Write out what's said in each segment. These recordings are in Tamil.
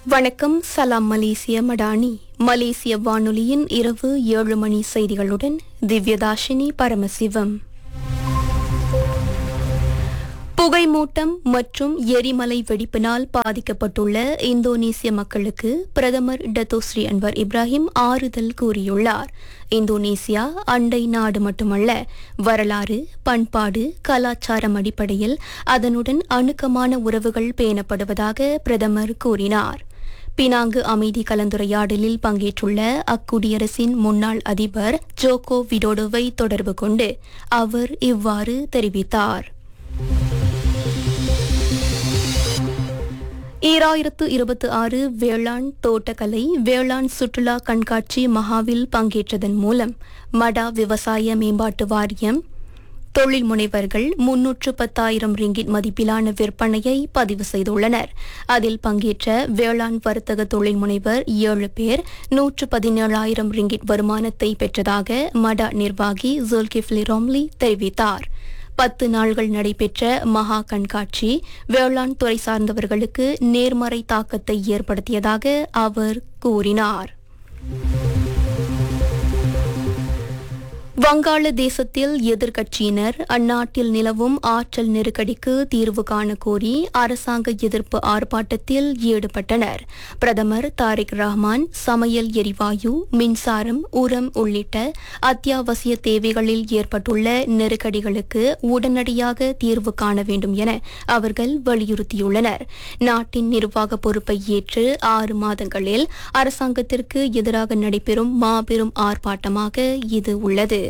வணக்கம் சலாம் மலேசிய மடானி மலேசிய வானொலியின் இரவு ஏழு மணி செய்திகளுடன் திவ்யதாஷினி பரமசிவம் புகைமூட்டம் மற்றும் எரிமலை வெடிப்பினால் பாதிக்கப்பட்டுள்ள இந்தோனேசிய மக்களுக்கு பிரதமர் டத்தோஸ்ரீ அன்வர் இப்ராஹிம் ஆறுதல் கூறியுள்ளார் இந்தோனேசியா அண்டை நாடு மட்டுமல்ல வரலாறு பண்பாடு கலாச்சாரம் அடிப்படையில் அதனுடன் அணுக்கமான உறவுகள் பேணப்படுவதாக பிரதமர் கூறினார் பினாங்கு அமைதி கலந்துரையாடலில் பங்கேற்றுள்ள அக்குடியரசின் முன்னாள் அதிபர் ஜோகோ விடோடோவை தொடர்பு கொண்டு அவர் இவ்வாறு தெரிவித்தார் ஈராயிரத்து இருபத்தி ஆறு வேளாண் தோட்டக்கலை வேளாண் சுற்றுலா கண்காட்சி மகாவில் பங்கேற்றதன் மூலம் மடா விவசாய மேம்பாட்டு வாரியம் தொழில் முனைவர்கள் முன்னூற்று பத்தாயிரம் ரிங்கிட் மதிப்பிலான விற்பனையை பதிவு செய்துள்ளனர் அதில் பங்கேற்ற வேளாண் வர்த்தக தொழில் முனைவர் ஏழு பேர் நூற்று பதினேழாயிரம் ரிங்கிட் வருமானத்தை பெற்றதாக மடா நிர்வாகி ஜுல்கிஃப்லி ரோம்லி தெரிவித்தார் பத்து நாள்கள் நடைபெற்ற மகா கண்காட்சி வேளாண் துறை சார்ந்தவர்களுக்கு நேர்மறை தாக்கத்தை ஏற்படுத்தியதாக அவர் கூறினார் வங்காள தேசத்தில் எதிர்க்கட்சியினர் அந்நாட்டில் நிலவும் ஆற்றல் நெருக்கடிக்கு தீர்வு காண கோரி அரசாங்க எதிர்ப்பு ஆர்ப்பாட்டத்தில் ஈடுபட்டனர் பிரதமர் தாரிக் ரஹ்மான் சமையல் எரிவாயு மின்சாரம் உரம் உள்ளிட்ட அத்தியாவசிய தேவைகளில் ஏற்பட்டுள்ள நெருக்கடிகளுக்கு உடனடியாக தீர்வு காண வேண்டும் என அவர்கள் வலியுறுத்தியுள்ளனர் நாட்டின் நிர்வாக பொறுப்பை ஏற்று ஆறு மாதங்களில் அரசாங்கத்திற்கு எதிராக நடைபெறும் மாபெரும் ஆர்ப்பாட்டமாக இது உள்ளது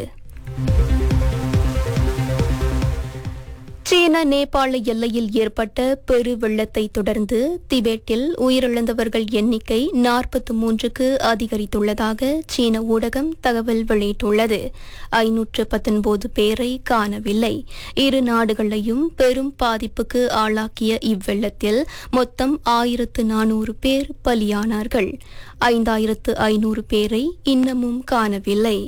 சீன நேபாள எல்லையில் ஏற்பட்ட பெரு வெள்ளத்தை தொடர்ந்து திபெட்டில் உயிரிழந்தவர்கள் எண்ணிக்கை நாற்பத்தி மூன்றுக்கு அதிகரித்துள்ளதாக சீன ஊடகம் தகவல் வெளியிட்டுள்ளது ஐநூற்று பத்தொன்பது பேரை காணவில்லை இரு நாடுகளையும் பெரும் பாதிப்புக்கு ஆளாக்கிய இவ்வெள்ளத்தில் மொத்தம் ஆயிரத்து நானூறு பேர் பலியானார்கள் ஐந்தாயிரத்து ஐநூறு பேரை இன்னமும் காணவில்லை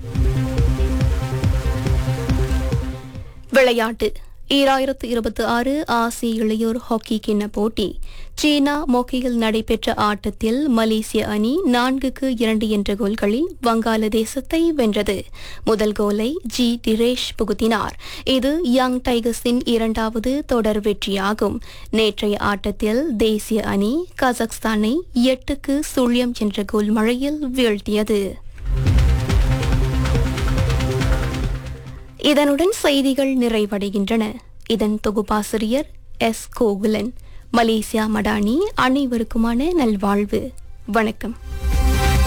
விளையாட்டு ஈராயிரத்து இருபத்தி ஆறு ஆசிய இளையோர் ஹாக்கி கிண்ண போட்டி சீனா மொக்கையில் நடைபெற்ற ஆட்டத்தில் மலேசிய அணி நான்குக்கு இரண்டு என்ற கோல்களில் வங்காளதேசத்தை வென்றது முதல் கோலை ஜி திரேஷ் புகுத்தினார் இது யங் டைகர்ஸின் இரண்டாவது தொடர் வெற்றியாகும் நேற்றைய ஆட்டத்தில் தேசிய அணி கசக்ஸ்தானை எட்டுக்கு சுழியம் என்ற கோல் மழையில் வீழ்த்தியது இதனுடன் செய்திகள் நிறைவடைகின்றன இதன் தொகுப்பாசிரியர் எஸ் கோகுலன் மலேசியா மடானி அனைவருக்குமான நல்வாழ்வு வணக்கம்